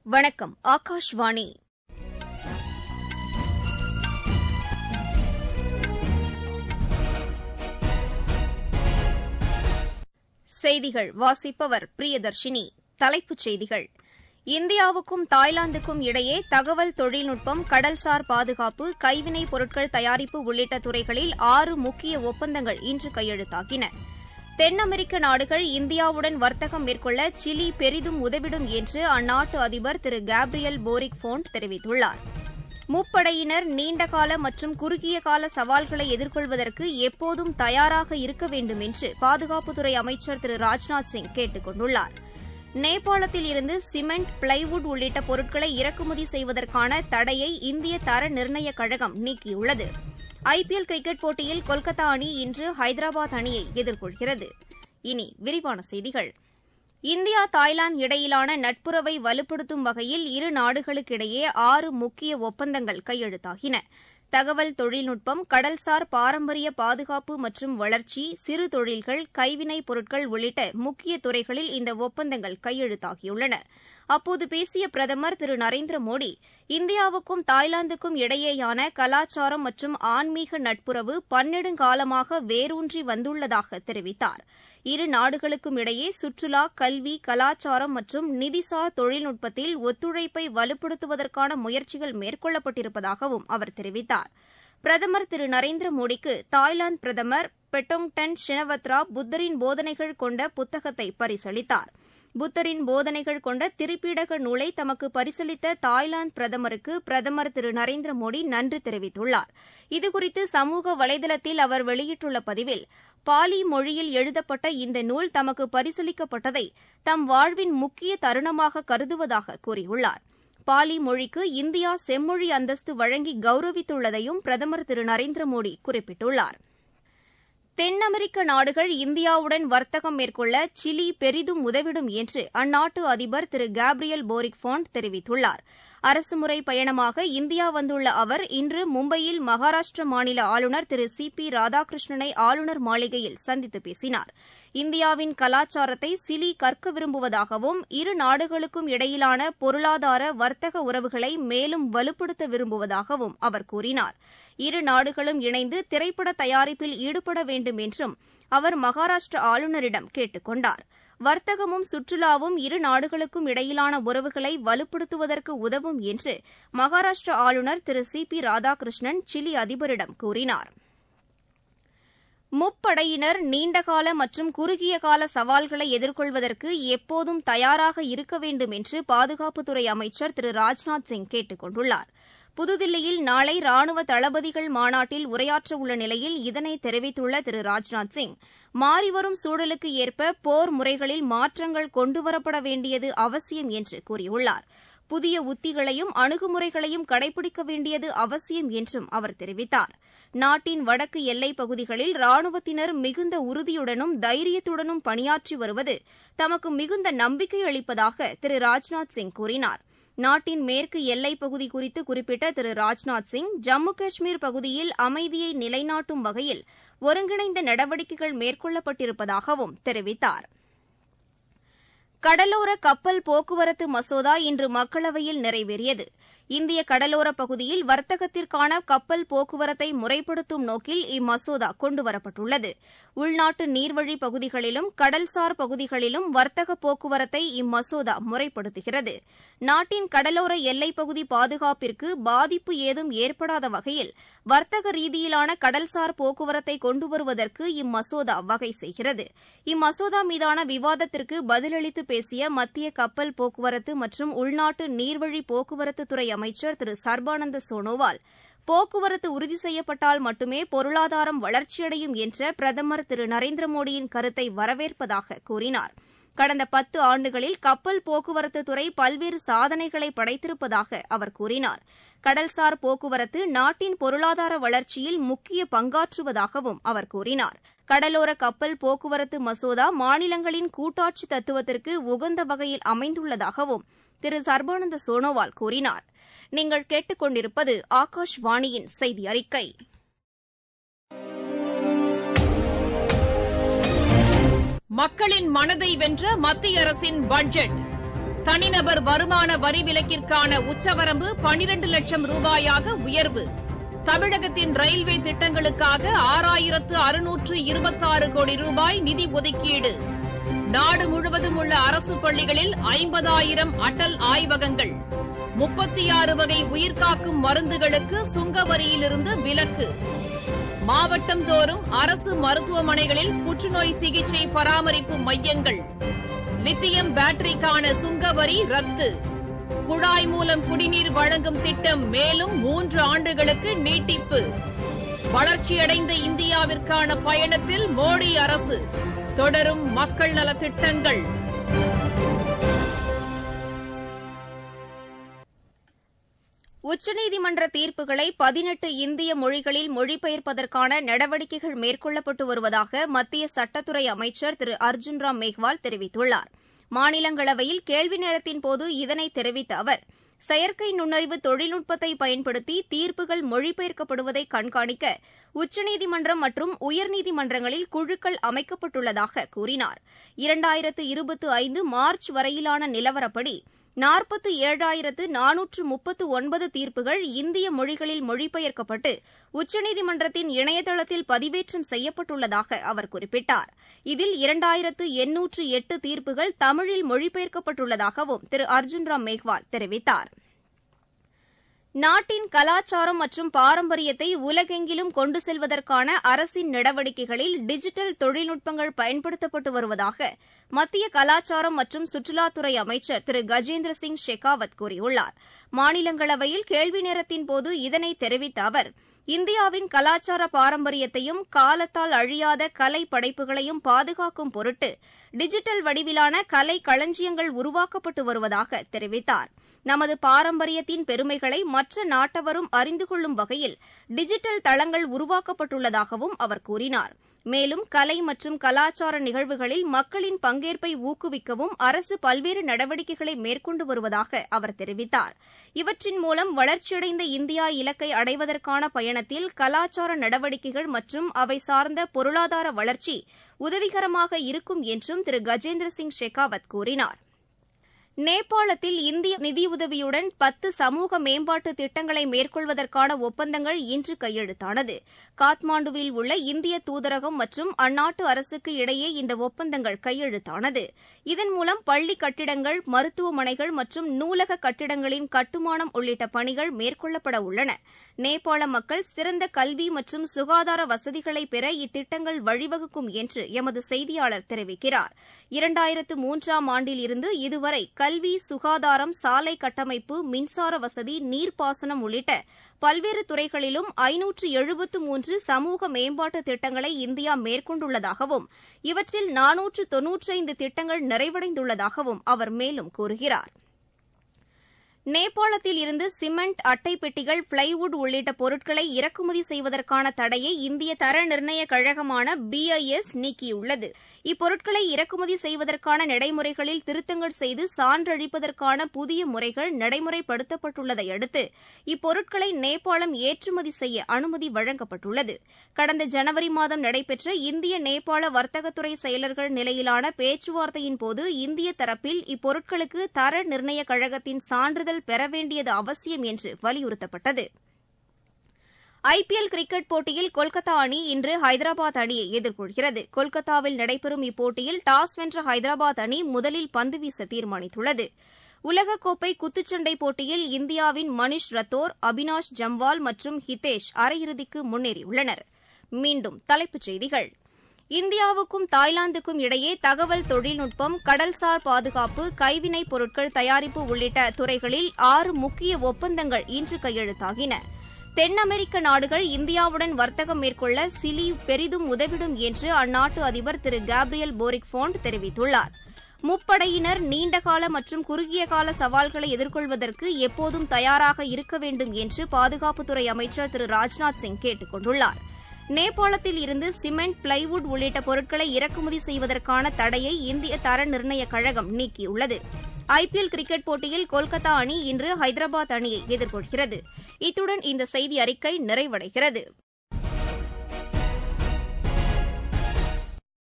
வணக்கம் ஆகாஷ்வாணி செய்திகள் வாசிப்பவர் பிரியதர்ஷினி தலைப்புச் செய்திகள் இந்தியாவுக்கும் தாய்லாந்துக்கும் இடையே தகவல் தொழில்நுட்பம் கடல்சார் பாதுகாப்பு கைவினைப் பொருட்கள் தயாரிப்பு உள்ளிட்ட துறைகளில் ஆறு முக்கிய ஒப்பந்தங்கள் இன்று கையெழுத்தாகின தென் அமெரிக்க நாடுகள் இந்தியாவுடன் வர்த்தகம் மேற்கொள்ள சிலி பெரிதும் உதவிடும் என்று அந்நாட்டு அதிபர் திரு கேப்ரியல் போரிக் போண்ட் தெரிவித்துள்ளார் முப்படையினர் நீண்டகால மற்றும் குறுகிய கால சவால்களை எதிர்கொள்வதற்கு எப்போதும் தயாராக இருக்க வேண்டும் என்று பாதுகாப்புத்துறை அமைச்சர் திரு ராஜ்நாத் சிங் கேட்டுக் கொண்டுள்ளார் நேபாளத்தில் இருந்து சிமெண்ட் பிளைவுட் உள்ளிட்ட பொருட்களை இறக்குமதி செய்வதற்கான தடையை இந்திய தர நிர்ணயக் கழகம் நீக்கியுள்ளது ஐபிஎல் கிரிக்கெட் போட்டியில் கொல்கத்தா அணி இன்று ஹைதராபாத் அணியை எதிர்கொள்கிறது இனி விரிவான செய்திகள் இந்தியா தாய்லாந்து இடையிலான நட்புறவை வலுப்படுத்தும் வகையில் இரு நாடுகளுக்கிடையே ஆறு முக்கிய ஒப்பந்தங்கள் கையெழுத்தாகின தகவல் தொழில்நுட்பம் கடல்சார் பாரம்பரிய பாதுகாப்பு மற்றும் வளர்ச்சி சிறு தொழில்கள் கைவினைப் பொருட்கள் உள்ளிட்ட முக்கிய துறைகளில் இந்த ஒப்பந்தங்கள் கையெழுத்தாகியுள்ளன அப்போது பேசிய பிரதமர் திரு நரேந்திர மோடி இந்தியாவுக்கும் தாய்லாந்துக்கும் இடையேயான கலாச்சாரம் மற்றும் ஆன்மீக நட்புறவு பன்னெடுங்காலமாக வேரூன்றி வந்துள்ளதாக தெரிவித்தார் இரு நாடுகளுக்கும் இடையே சுற்றுலா கல்வி கலாச்சாரம் மற்றும் நிதிசார் தொழில்நுட்பத்தில் ஒத்துழைப்பை வலுப்படுத்துவதற்கான முயற்சிகள் மேற்கொள்ளப்பட்டிருப்பதாகவும் அவர் தெரிவித்தார் பிரதமர் திரு நரேந்திர மோடிக்கு தாய்லாந்து பிரதமர் பெட்டோங்டன் ஷினவத்ரா புத்தரின் போதனைகள் கொண்ட புத்தகத்தை பரிசளித்தார் புத்தரின் போதனைகள் கொண்ட திரிபீடக நூலை தமக்கு பரிசளித்த தாய்லாந்து பிரதமருக்கு பிரதமர் திரு நரேந்திர மோடி நன்றி தெரிவித்துள்ளார் இதுகுறித்து சமூக வலைதளத்தில் அவர் வெளியிட்டுள்ள பதிவில் பாலி மொழியில் எழுதப்பட்ட இந்த நூல் தமக்கு பரிசளிக்கப்பட்டதை தம் வாழ்வின் முக்கிய தருணமாக கருதுவதாக கூறியுள்ளார் பாலி மொழிக்கு இந்தியா செம்மொழி அந்தஸ்து வழங்கி கௌரவித்துள்ளதையும் பிரதமர் திரு நரேந்திர மோடி குறிப்பிட்டுள்ளார் தென் அமெரிக்க நாடுகள் இந்தியாவுடன் வர்த்தகம் மேற்கொள்ள சிலி பெரிதும் உதவிடும் என்று அந்நாட்டு அதிபர் திரு கேப்ரியல் போரிக் போண்ட் தெரிவித்துள்ளார் அரசுமுறை பயணமாக இந்தியா வந்துள்ள அவர் இன்று மும்பையில் மகாராஷ்டிர மாநில ஆளுநர் திரு சி பி ராதாகிருஷ்ணனை ஆளுநர் மாளிகையில் சந்தித்து பேசினார் இந்தியாவின் கலாச்சாரத்தை சிலி கற்க விரும்புவதாகவும் இரு நாடுகளுக்கும் இடையிலான பொருளாதார வர்த்தக உறவுகளை மேலும் வலுப்படுத்த விரும்புவதாகவும் அவர் கூறினார் இரு நாடுகளும் இணைந்து திரைப்பட தயாரிப்பில் ஈடுபட வேண்டும் என்றும் அவர் மகாராஷ்டிர ஆளுநரிடம் கேட்டுக் கொண்டார் வர்த்தகமும் சுற்றுலாவும் இரு நாடுகளுக்கும் இடையிலான உறவுகளை வலுப்படுத்துவதற்கு உதவும் என்று மகாராஷ்டிர ஆளுநர் Thiru C P Radhakrishnan Chile அதிபரிடம் கூறினார் முப்படையினர் நீண்டகால மற்றும் குறுகிய கால சவால்களை எதிர்கொள்வதற்கு எப்போதும் தயாராக இருக்க வேண்டும் என்று பாதுகாப்புத்துறை அமைச்சர் திரு ராஜ்நாத் சிங் கேட்டுக் கொண்டுள்ளார் புதுதில்லியில் நாளை ராணுவ தளபதிகள் மாநாட்டில் உரையாற்றவுள்ள நிலையில் இதனை தெரிவித்துள்ள திரு ராஜ்நாத் சிங் மாறிவரும் சூழலுக்கு ஏற்ப போர் முறைகளில் மாற்றங்கள் கொண்டுவரப்பட வேண்டியது அவசியம் என்று கூறியுள்ளார் புதிய உத்திகளையும் அணுகுமுறைகளையும் கடைபிடிக்க வேண்டியது அவசியம் என்றும் அவர் தெரிவித்தார் நாட்டின் வடக்கு எல்லைப் பகுதிகளில் ராணுவத்தினர் மிகுந்த உறுதியுடனும் தைரியத்துடனும் பணியாற்றி வருவது தமக்கு மிகுந்த நம்பிக்கை அளிப்பதாக திரு ராஜ்நாத் சிங் கூறினார் நாட்டின் மேற்கு எல்லைப் பகுதி குறித்து குறிப்பிட்ட திரு ராஜ்நாத் சிங் ஜம்மு காஷ்மீர் பகுதியில் அமைதியை நிலைநாட்டும் வகையில் ஒருங்கிணைந்த நடவடிக்கைகள் மேற்கொள்ளப்பட்டிருப்பதாகவும் தெரிவித்தார் கடலோர கப்பல் போக்குவரத்து மசோதா இன்று மக்களவையில் நிறைவேறியது இந்திய கடலோர பகுதியில் வர்த்தகத்திற்கான கப்பல் போக்குவரத்தை முறைப்படுத்தும் நோக்கில் இம்மசோதா கொண்டுவரப்பட்டுள்ளது உள்நாட்டு நீர்வழி பகுதிகளிலும் கடல்சார் பகுதிகளிலும் வர்த்தக போக்குவரத்தை இம்மசோதா முறைப்படுத்துகிறது நாட்டின் கடலோர எல்லைப்பகுதி பாதுகாப்பிற்கு பாதிப்பு ஏதும் ஏற்படாத வகையில் வர்த்தக ரீதியிலான கடல்சார் போக்குவரத்தை கொண்டுவருவதற்கு இம்மசோதா வகை செய்கிறது இம்மசோதா மீதான விவாதத்திற்கு பதிலளித்து பேசிய மத்திய கப்பல் போக்குவரத்து மற்றும் உள்நாட்டு நீர்வழி போக்குவரத்து துறை அமைச்சர் திரு சர்பானந்த சோனோவால் போக்குவரத்து உறுதி செய்யப்பட்டால் மட்டுமே பொருளாதாரம் வளர்ச்சியடையும் என்ற பிரதமர் திரு நரேந்திர மோடியின் கருத்தை வரவேற்பதாக கூறினார் கடந்த பத்து ஆண்டுகளில் கப்பல் போக்குவரத்து துறை பல்வேறு சாதனைகளை படைத்திருப்பதாக அவர் கூறினார் கடல்சார் போக்குவரத்து நாட்டின் பொருளாதார வளர்ச்சியில் முக்கிய பங்காற்றுவதாகவும் அவர் கூறினார் கடலோர கப்பல் போக்குவரத்து மசோதா மாநிலங்களின் கூட்டாட்சி தத்துவத்திற்கு உகந்த வகையில் அமைந்துள்ளதாகவும் திரு சர்பானந்த சோனோவால் கூறினார் நீங்கள் கேட்டுக்கொண்டிருப்பது ஆகாஷ்வாணியின் செய்தி அறிக்கை மக்களின் மனதை வென்ற மத்திய அரசின் பட்ஜெட் தனிநபர் வருமான வரி விலக்கிற்கான உச்சவரம்பு பனிரண்டு லட்சம் ரூபாயாக உயர்வு தமிழகத்தின் ரயில்வே திட்டங்களுக்காக ஆறாயிரத்து அறுநூற்று இருபத்தாறு கோடி ரூபாய் நிதி ஒதுக்கீடு நாடு முழுவதும் உள்ள அரசு பள்ளிகளில் ஐம்பதாயிரம் அடல் ஆய்வகங்கள் முப்பத்தி ஆறு வகை உயிர்காக்கும் மருந்துகளுக்கு சுங்க வரியிலிருந்து விலக்கு மாவட்டம் தோறும் அரசு மருத்துவமனைகளில் புற்றுநோய் சிகிச்சை பராமரிப்பு மையங்கள் லித்தியம் பேட்டரிக்கான சுங்க வரி ரத்து குழாய் மூலம் குடிநீர் வழங்கும் திட்டம் மேலும் மூன்று ஆண்டுகளுக்கு நீட்டிப்பு வளர்ச்சியடைந்த இந்தியாவிற்கான பயணத்தில் மோடி அரசு தொடரும் மக்கள் நலத்திட்டங்கள் உச்சநீதிமன்ற தீர்ப்புகளை பதினெட்டு இந்திய மொழிகளில் மொழிபெயர்ப்பதற்கான நடவடிக்கைகள் மேற்கொள்ளப்பட்டு வருவதாக மத்திய சட்டத்துறை அமைச்சர் திரு அர்ஜுன் ராம் மேக்வால் தெரிவித்துள்ளார் மாநிலங்களவையில் கேள்வி நேரத்தின்போது இதனை தெரிவித்த அவர் செயற்கை நுண்ணறிவு தொழில்நுட்பத்தை பயன்படுத்தி தீர்ப்புகள் மொழிபெயர்க்கப்படுவதை கண்காணிக்க உச்சநீதிமன்றம் மற்றும் உயர்நீதிமன்றங்களில் குழுக்கள் அமைக்கப்பட்டுள்ளதாக கூறினார் இரண்டாயிரத்து இருபத்தி ஐந்து மார்ச் வரையிலான நிலவரப்படி நாற்பத்து ஏழாயிரத்து நானூற்று முப்பத்து ஒன்பது தீர்ப்புகள் இந்திய மொழிகளில் மொழிபெயர்க்கப்பட்டு உச்சநீதிமன்றத்தின் இணையதளத்தில் பதிவேற்றம் செய்யப்பட்டுள்ளதாக அவர் குறிப்பிட்டார் இதில் இரண்டாயிரத்து எண்ணூற்று எட்டு தீர்ப்புகள் தமிழில் மொழிபெயர்க்கப்பட்டுள்ளதாகவும் திரு அர்ஜுன் ராம் மேக்வால் தெரிவித்தார் நாட்டின் கலாச்சாரம் மற்றும் பாரம்பரியத்தை உலகெங்கிலும் கொண்டு செல்வதற்கான அரசின் நடவடிக்கைகளில் டிஜிட்டல் தொழில்நுட்பங்கள் பயன்படுத்தப்பட்டு வருவதாக மத்திய கலாச்சாரம் மற்றும் சுற்றுலாத்துறை அமைச்சர் திரு கஜேந்திர சிங் ஷெகாவத் கூறியுள்ளார் மாநிலங்களவையில் கேள்வி நேரத்தின்போது இதனை தெரிவித்த அவர் இந்தியாவின் கலாச்சார பாரம்பரியத்தையும் காலத்தால் அழியாத கலை படைப்புகளையும் பாதுகாக்கும் பொருட்டு டிஜிட்டல் வடிவிலான கலை களஞ்சியங்கள் உருவாக்கப்பட்டு வருவதாக தெரிவித்தார் நமது பாரம்பரியத்தின் பெருமைகளை மற்ற நாட்டவரும் அறிந்து கொள்ளும் வகையில் டிஜிட்டல் தளங்கள் உருவாக்கப்பட்டுள்ளதாகவும் அவர் கூறினார் மேலும் கலை மற்றும் கலாச்சார நிகழ்வுகளில் மக்களின் பங்கேற்பை ஊக்குவிக்கவும் அரசு பல்வேறு நடவடிக்கைகளை மேற்கொண்டு வருவதாக அவர் தெரிவித்தார் இவற்றின் மூலம் வளர்ச்சியடைந்த இந்தியா இலக்கை அடைவதற்கான பயணத்தில் கலாச்சார நடவடிக்கைகள் மற்றும் அவை சார்ந்த பொருளாதார வளர்ச்சி உதவிகரமாக இருக்கும் என்றும் திரு கஜேந்திர சிங் ஷெகாவத் கூறினார் நேபாளத்தில் இந்திய நிதியுதவியுடன் பத்து சமூக மேம்பாட்டு திட்டங்களை மேற்கொள்வதற்கான ஒப்பந்தங்கள் இன்று கையெழுத்தானது காத்மாண்டுவில் உள்ள இந்திய தூதரகம் மற்றும் அந்நாட்டு அரசுக்கு இடையே இந்த ஒப்பந்தங்கள் கையெழுத்தானது இதன் மூலம் பள்ளி கட்டிடங்கள் மருத்துவமனைகள் மற்றும் நூலக கட்டிடங்களின் கட்டுமானம் உள்ளிட்ட பணிகள் மேற்கொள்ளப்பட உள்ளன நேபாள மக்கள் சிறந்த கல்வி மற்றும் சுகாதார வசதிகளை பெற இத்திட்டங்கள் வழிவகுக்கும் என்று எமது செய்தியாளர் தெரிவிக்கிறார் இரண்டாயிரத்து மூன்றாம் ஆண்டில் இருந்து இதுவரை கல்வி சுகாதாரம் சாலை கட்டமைப்பு மின்சார வசதி நீர்ப்பாசனம் உள்ளிட்ட பல்வேறு துறைகளிலும் ஐநூற்று எழுபத்து மூன்று சமூக மேம்பாட்டு திட்டங்களை இந்தியா மேற்கொண்டுள்ளதாகவும் இவற்றில் நானூற்று தொன்னூற்றைந்து திட்டங்கள் நிறைவடைந்துள்ளதாகவும் அவர் மேலும் கூறுகிறார் நேபாளத்தில் இருந்து சிமெண்ட் அட்டை பெட்டிகள் பிளைவுட் உள்ளிட்ட பொருட்களை இறக்குமதி செய்வதற்கான தடையை இந்திய தர நிர்ணய கழகமான பிஐஎஸ் நீக்கியுள்ளது இப்பொருட்களை இறக்குமதி செய்வதற்கான நடைமுறைகளில் திருத்தங்கள் செய்து சான்றளிப்பதற்கான புதிய முறைகள் நடைமுறைப்படுத்தப்பட்டுள்ளதை அடுத்து இப்பொருட்களை நேபாளம் ஏற்றுமதி செய்ய அனுமதி வழங்கப்பட்டுள்ளது கடந்த ஜனவரி மாதம் நடைபெற்ற இந்திய நேபாள வர்த்தகத்துறை செயலர்கள் நிலையிலான பேச்சுவார்த்தையின்போது இந்திய தரப்பில் இப்பொருட்களுக்கு தர நிர்ணய கழகத்தின் சான்றிதழ் பெற வேண்டியது அவசியம் என்று வலியுறுத்தப்பட்டது ஐபிஎல் கிரிக்கெட் போட்டியில் கொல்கத்தா அணி இன்று ஹைதராபாத் அணியை எதிர்கொள்கிறது கொல்கத்தாவில் நடைபெறும் இப்போட்டியில் டாஸ் வென்ற ஹைதராபாத் அணி முதலில் பந்து வீச தீர்மானித்துள்ளது உலகக்கோப்பை குத்துச்சண்டை போட்டியில் இந்தியாவின் மனிஷ் ரத்தோர் அபினாஷ் ஜம்வால் மற்றும் ஹிதேஷ் அரையிறுதிக்கு முன்னேறியுள்ளனர் மீண்டும் தலைப்புச் செய்திகள் இந்தியாவுக்கும் தாய்லாந்துக்கும் இடையே தகவல் தொழில்நுட்பம் கடல்சார் பாதுகாப்பு கைவினைப் பொருட்கள் தயாரிப்பு உள்ளிட்ட துறைகளில் ஆறு முக்கிய ஒப்பந்தங்கள் இன்று கையெழுத்தாகின தென் அமெரிக்க நாடுகள் இந்தியாவுடன் வர்த்தகம் மேற்கொள்ள சிலி பெரிதும் உதவிடும் என்று அந்நாட்டு அதிபர் திரு கேப்ரியல் போரிக் போண்ட் தெரிவித்துள்ளார் முப்படையினர் நீண்டகால மற்றும் குறுகிய கால சவால்களை எதிர்கொள்வதற்கு எப்போதும் தயாராக இருக்க வேண்டும் என்று பாதுகாப்புத்துறை அமைச்சர் திரு ராஜ்நாத் சிங் கேட்டுக் கொண்டுள்ளார் நேபாளத்தில் இருந்து சிமெண்ட் பிளைவுட் உள்ளிட்ட பொருட்களை இறக்குமதி செய்வதற்கான தடையை இந்திய தர நிர்ணய கழகம் நீக்கியுள்ளது ஐபிஎல் கிரிக்கெட் போட்டியில் கொல்கத்தா அணி இன்று ஹைதராபாத் அணியை எதிர்கொள்கிறது இத்துடன் இந்த செய்தி அறிக்கை நிறைவடைகிறது